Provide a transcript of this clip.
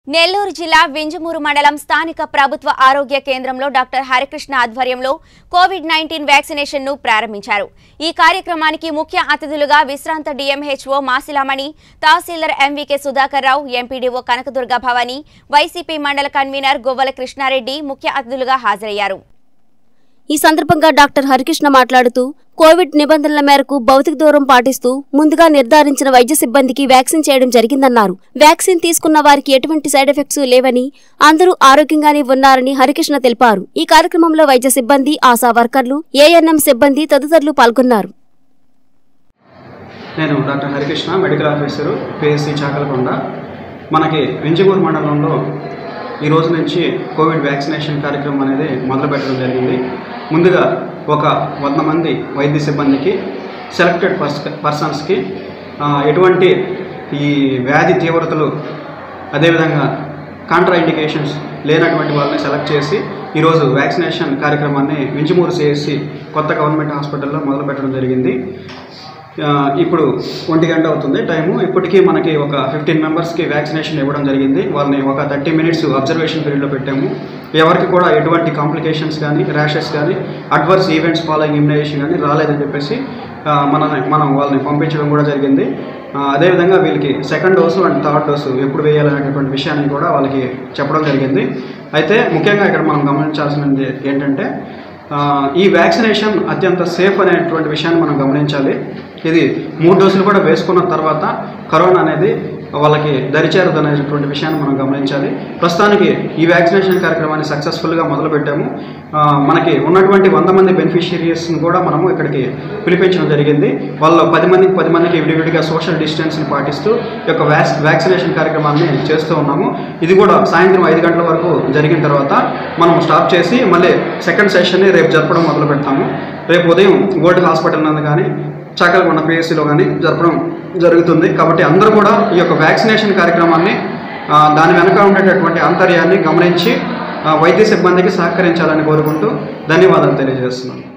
నెల్లూరు జిల్లా వింజమూరు మండలం స్థానిక ప్రభుత్వ ఆరోగ్య కేంద్రంలో డాక్టర్ హరికృష్ణ ఆధ్వర్యంలో కోవిడ్ నైన్టీన్ వ్యాక్సినేషన్ ను ప్రారంభించారు ఈ కార్యక్రమానికి ముఖ్య అతిథులుగా విశ్రాంత డిఎంహెచ్ఓ మాసిలామణి తహసీల్దార్ MVK Sudhakar Rao MPDO Kanakadurga Bhavani YCP మండల కన్వీనర్ గొవ్వల కృష్ణారెడ్డి ముఖ్య అతిథులుగా హాజరయ్యారు ఈ సందర్భంగా డాక్టర్ హరికృష్ణ మాట్లాడుతూ కోవిడ్ నిబంధనల మేరకు భౌతిక దూరం పాటిస్తూ ముందుగా నిర్ధారించిన వైద్య సిబ్బందికి వ్యాక్సిన్ చేయడం జరిగిందన్నారు వ్యాక్సిన్ తీసుకున్న వారికి ఎటువంటి సైడ్ ఎఫెక్ట్స్ లేవని అందరూ ఆరోగ్యంగానే ఉన్నారని హరికృష్ణ తెలిపారు ఈ కార్యక్రమంలో వైద్య సిబ్బంది ఆశా వర్కర్లు ఏఎన్ఎం సిబ్బంది తదితరులు పాల్గొన్నారు నేను doctor Harikrishna medical officer PSC Chakalakonda మనకి వెంజమూరు మండలంలో ఈ రోజు నుంచి కోవిడ్ వ్యాక్సినేషన్ కార్యక్రమం అనేది మొదలు పెట్టడం జరిగింది ముందుగా ఒక వంద మంది వైద్య సిబ్బందికి సెలెక్టెడ్ పర్స్ పర్సన్స్కి ఆ, ఎటువంటి ఈ వ్యాధి తీవ్రతలు అదేవిధంగా కాంట్రా ఇండికేషన్స్ లేనటువంటి వాళ్ళని సెలెక్ట్ చేసి ఈరోజు వ్యాక్సినేషన్ కార్యక్రమాన్ని వింజమూరు సిఎస్సి కొత్త గవర్నమెంట్ హాస్పిటల్లో మొదలు పెట్టడం జరిగింది ఆ, ఇప్పుడు ఒంటి గంట అవుతుంది టైము ఇప్పటికీ మనకి ఒక ఫిఫ్టీన్ మెంబర్స్కి వ్యాక్సినేషన్ ఇవ్వడం జరిగింది వాళ్ళని ఒక థర్టీ మినిట్స్ అబ్జర్వేషన్ పీరియడ్లో పెట్టాము ఎవరికి కూడా ఎటువంటి కాంప్లికేషన్స్ కానీ ర్యాషెస్ కానీ అడ్వర్స్ ఈవెంట్స్ ఫాలోయింగ్ ఇమ్యునైజేషన్ కానీ రాలేదని చెప్పేసి ఆ, మన మనం వాళ్ళని పంపించడం కూడా జరిగింది ఆ, అదేవిధంగా వీళ్ళకి second dose and third dose ఎప్పుడు వేయాలనేటువంటి విషయాన్ని కూడా వాళ్ళకి చెప్పడం జరిగింది అయితే ముఖ్యంగా ఇక్కడ మనం గమనించాల్సినది ఏంటంటే ఆ, ఈ వ్యాక్సినేషన్ అత్యంత సేఫ్ అనేటువంటి విషయాన్ని మనం గమనించాలి ఇది మూడు డోసులు కూడా వేసుకున్న తర్వాత కరోనా అనేది వాళ్ళకి దరిచేరదు అనేటువంటి విషయాన్ని మనం గమనించాలి ప్రస్తుతానికి ఈ వ్యాక్సినేషన్ కార్యక్రమాన్ని సక్సెస్ఫుల్గా మొదలుపెట్టాము ఆ, మనకి ఉన్నటువంటి వంద మంది బెనిఫిషియరీస్ని కూడా మనము ఇక్కడికి పిలిపించడం జరిగింది వాళ్ళ పది మందికి పది మందికి విడివిడిగా సోషల్ డిస్టెన్స్ని పాటిస్తూ ఈ యొక్క వ్యాక్స్ వ్యాక్సినేషన్ కార్యక్రమాన్ని చేస్తూ ఉన్నాము ఇది కూడా సాయంత్రం ఐదు గంటల వరకు జరిగిన తర్వాత మనం స్టాప్ చేసి మళ్ళీ సెకండ్ సెషన్ని రేపు జరపడం మొదలు పెడతాము రేపు ఉదయం గోల్డ్ హాస్పిటల్ నందు కానీ చాకలకొండ పిఎస్సిలో కానీ జరపడం జరుగుతుంది కాబట్టి అందరూ కూడా ఈ యొక్క వ్యాక్సినేషన్ కార్యక్రమాన్ని ఆ, దాని వెనక ఉండేటటువంటి ఆంతర్యాన్ని గమనించి ఆ, వైద్య సిబ్బందికి సహకరించాలని కోరుకుంటూ ధన్యవాదాలు తెలియజేస్తున్నాను